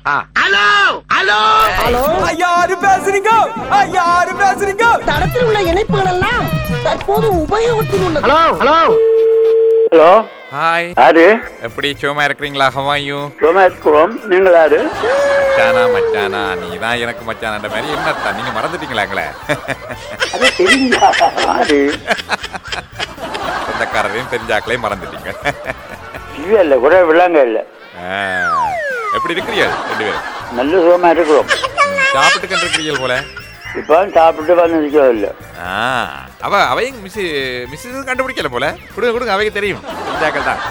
Hello hello hello யாரு பேசுறீங்க யாரு பேசுறீங்க தடத்தில் உள்ள இணைப்புகள் எல்லாம் தற்போது உபயோகத்தில் உள்ளது ஹலோ ஹலோ ஹலோ ஹாய் யாரு எப்படி சும்மா இருக்கிறீங்களா ஹவாயு சும்மா இருக்கிறோம் நீங்கள் யாரு மச்சானா மச்சானா நீ தான் எனக்கு மச்சானான்ற மாதிரி என்னத்தா நீங்க மறந்துட்டீங்களாங்களே அது தெரியுங்களா யாரு சொந்தக்காரரையும் தெரிஞ்சாக்களையும் மறந்துட்டீங்க இல்ல இல்ல கூட விளங்க இல்ல ஆ, எப்படி இருக்கிறீர்கள் ரெண்டு பேரும் நல்ல சுகமா இருக்கிறோம் ம், சாப்பிட்டு கண்டு இருக்கிறீர்கள் போல இப்போ சாப்பிட்டு வந்து நிற்கவே இல்லை ஆ, அவ அவையும் மிஸ் மிஸ் கண்டுபிடிக்கல போல கொடுங்க கொடுங்க அவைக்கு தெரியும் தெரிஞ்சாக்கள் தான்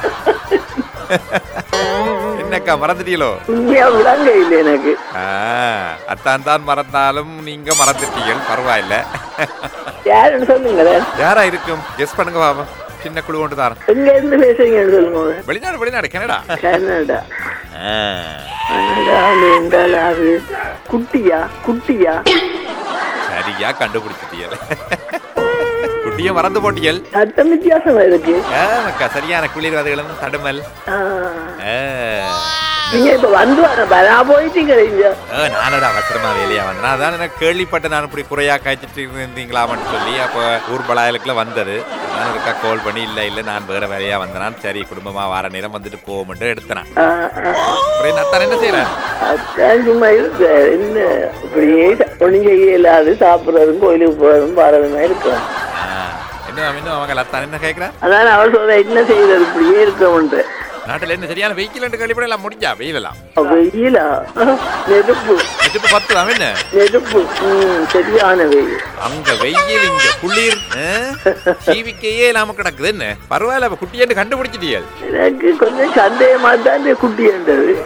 என்னக்கா மறந்துட்டீங்களோ உண்மையா விளங்க இல்லை எனக்கு ஆ, அத்தான் தான் மறந்தாலும் நீங்க மறந்துட்டீர்கள் பரவாயில்ல யாருன்னு சொல்லுங்களேன் யாரா இருக்கும் கெஸ் பண்ணுங்க பாப்போம் சின்ன குழு கொண்டு தரேன் எங்க இருந்து பேசுறீங்கன்னு சொல்லுங்க வெளிநாடு வெளிநாடு கனடா கனடா ஆ. கனடா என்றால் அது குட்டியா குட்டியா சரியா கண்டுபிடிச்சிட்டீங்க குட்டிய மறந்து போட்டியல் சட்டம் வித்தியாசமா இருக்கு ஆமாக்கா சரியான குளிர்வாதிகளும் தடுமல் ஆ. ஆ. நீங்க இப்ப வந்து வர வரா போயிட்டீங்க இங்க ஆ, நானடா அவசரமா வேலையா வந்தேன் அதான் எனக்கு கேள்விப்பட்டு நான் இப்படி குறையா காய்ச்சிட்டு இருந்தீங்களாமன்னு சொல்லி அப்போ ஊர் பலாயலுக்குள்ள வந்தது நான் இருக்கா கால் பண்ணி இல்ல இல்ல நான் வேற வேலையா வந்தேன் சரி குடும்பமா வார நேரம் வந்துட்டு போவோம்ட்டு எடுத்தேன் ஆ, ஆ. அப்புறம் நான் என்ன செய்யறேன் அதான் சும்மா இருக்கு என்ன இப்படியே ஒன்றும் செய்ய இல்லாது சாப்பிட்றதும் கோயிலுக்கு போறதும் வரதுமா இருக்கும் இன்னும் இன்னும் அவங்க லத்தான் என்ன கேட்குறேன் அதான் அவர் சொல்ற என்ன செய்யறது இப்படியே இருக்கவன்ட்டு நாட்டுல என்ன சரியான வெஹிக்கிள் கேள்விப்பட எல்லாம் முடிஞ்சா வெயிலெல்லாம் வெயிலா நெருப்பு நெருப்பு பத்து தான் என்ன நெருப்பு ம் சரியான வெயில் அங்க வெயில் இங்க குளிர் ஜீவிக்கையே இல்லாம கிடக்குது என்ன பரவாயில்ல அப்ப குட்டியன்னு கண்டுபிடிச்சிட்டியல் எனக்கு கொஞ்சம் சந்தேகமா தான் இந்த குட்டி என்றது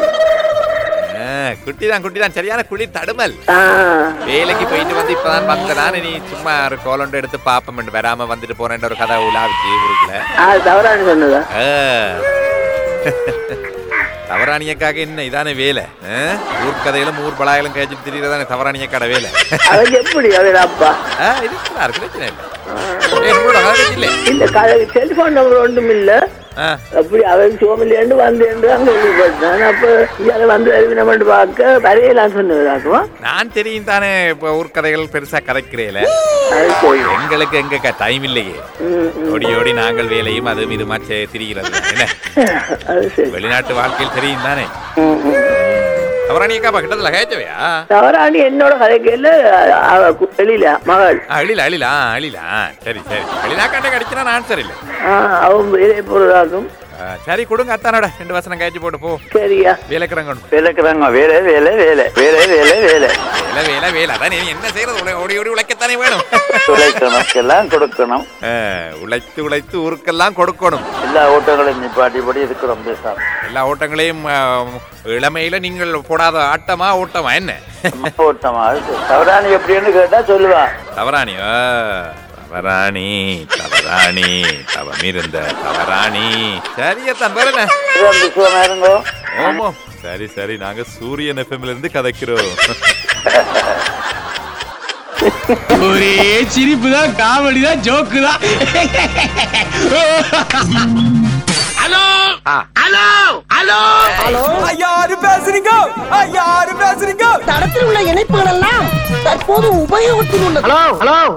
குட்டி தான் குட்டி தான் சரியான குளிர் தடுமல் ஆ வேலைக்கு போயிட்டு வந்து இப்பதான் வந்தேன் நீ சும்மா ஒரு கோலண்டு எடுத்து பாப்பமெண்ட் வராம வந்துட்டு போறேன்ற ஒரு கதை உலாவிச்சு ஊருக்குள்ள ஆ தவறானு சொன்னதா ஆ. தவறானியக்காக என்ன இதானே வேலை ஆ? ஊர் கதைகளும் ஊர் பலாயிலும் கேட்டு திரியறதானே தவறானியக்காட வேலை அவருக்கு எப்படி அவர் அப்பா ஆ, இருக்கிறார் பிரச்சனை இல்லை ஏய், உங்களோட கதை இல்லை இந்த கதை டெலிஃபோன் நம்பர் ஒன்றும் இல்ல ஆ அப்படி அவர் சோமலியாண்டு வந்தேன் தான் கேள்விப்பட்டேன் அப்ப இயால வந்து அறிவினமெண்ட் பார்க்க வரையலான்னு சொன்னதாக்குவோம் நான் தெரியும் தானே இப்போ ஊர் கதைகள் பெருசா கதைக்கிறேல அது சரி எங்களுக்கு எங்க டைம் இல்லையே ம், ம். ஓடி ஓடி நாங்கள் வேலையும் அதுவும் இதுமா செ- திரிகிறது என்ன அது சரி வெளிநாட்டு வாழ்க்கையில் தெரியும் தானே ம், ம். அவராணியக்கா கிட்டத்துல கேச்சவையா தவறானி என்னோட கதைக்கையில் அவ கு- வெளியில மகள் அழில அழில அழில சரி சரி வெளிநாக்காண்ட கடிச்சுனா நான் சரி இல்லை ஆ, அவன் வேலை போறதாகும் சரி கொடுங்க அத்தானோட ரெண்டு வசனம் கேச்சு போட்டு போ சரியா வேலைக்கிறங்க வேலைக்குறாங்க வேலை வேலை வேலை வேலை வேலை வேலை வேலை வேலை வேலை அதான் நீ என்ன செய்யறது உல- ஓடி ஓடி உழைக்கத்தானே வேணும் உழைக்கணும் கொடுக்கணும் ஆ, உழைத்து உழைத்து ஊருக்கெல்லாம் கொடுக்கணும் எல்லா ஓட்டங்களையும் நிப்பாட்டிபடி இருக்கிறோம் பேசாம எல்லா ஓட்டங்களையும் ஆ, இளமையில நீங்கள் போடாத ஆட்டமா ஓட்டமா என்ன ஓட்டமா இருக்கு தவறானி எப்படின்னு கேட்டா சொல்லுவா தவறாணி ஆ, தவறாணி தவறாணி தவம் இருந்த தவறாணி சரியத்தான் வேற என்ன அந்த சுகமா இருங்கோ ஓமோ சரி சரி நாங்க சூரியன் எஃப்எம்ல இருந்து கதைக்கிறோம் ஒரே சிரிப்பு தான் காமெடி தான் ஜோக்கு தான் ஹலோ ஹலோ ஹலோ ஹலோ யாரு பேசுறீங்க யாரு பேசுறீங்க தடத்தில் உள்ள இணைப்புகள் எல்லாம் தற்போது உபயோகத்தில் உள்ளது ஹலோ ஹலோ